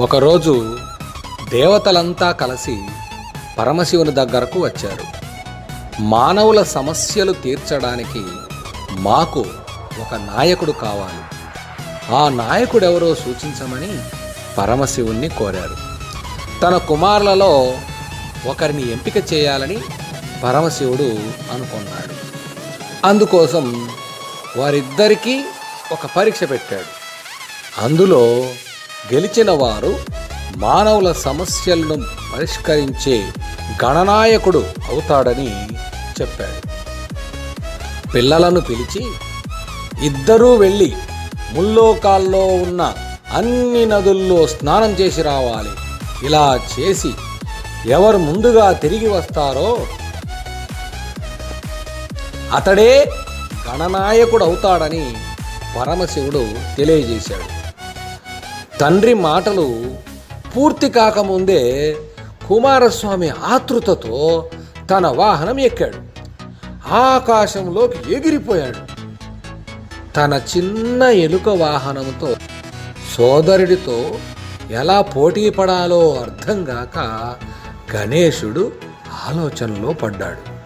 ఒకరోజు దేవతలంతా కలిసి పరమశివుని దగ్గరకు వచ్చారు మానవుల సమస్యలు తీర్చడానికి మాకు ఒక నాయకుడు కావాలి ఆ నాయకుడెవరో సూచించమని పరమశివుణ్ణి కోరారు తన కుమారులలో ఒకరిని ఎంపిక చేయాలని పరమశివుడు అనుకున్నాడు అందుకోసం వారిద్దరికీ ఒక పరీక్ష పెట్టాడు అందులో గెలిచిన వారు మానవుల సమస్యలను పరిష్కరించే గణనాయకుడు అవుతాడని చెప్పాడు పిల్లలను పిలిచి ఇద్దరూ వెళ్ళి ముల్లోకాల్లో ఉన్న అన్ని నదుల్లో స్నానం చేసి రావాలి ఇలా చేసి ఎవరు ముందుగా తిరిగి వస్తారో అతడే గణనాయకుడు అవుతాడని పరమశివుడు తెలియజేశాడు తండ్రి మాటలు పూర్తి కాకముందే కుమారస్వామి ఆతృతతో తన వాహనం ఎక్కాడు ఆకాశంలోకి ఎగిరిపోయాడు తన చిన్న ఎలుక వాహనంతో సోదరుడితో ఎలా పోటీ పడాలో అర్థం కాక గణేశుడు ఆలోచనలో పడ్డాడు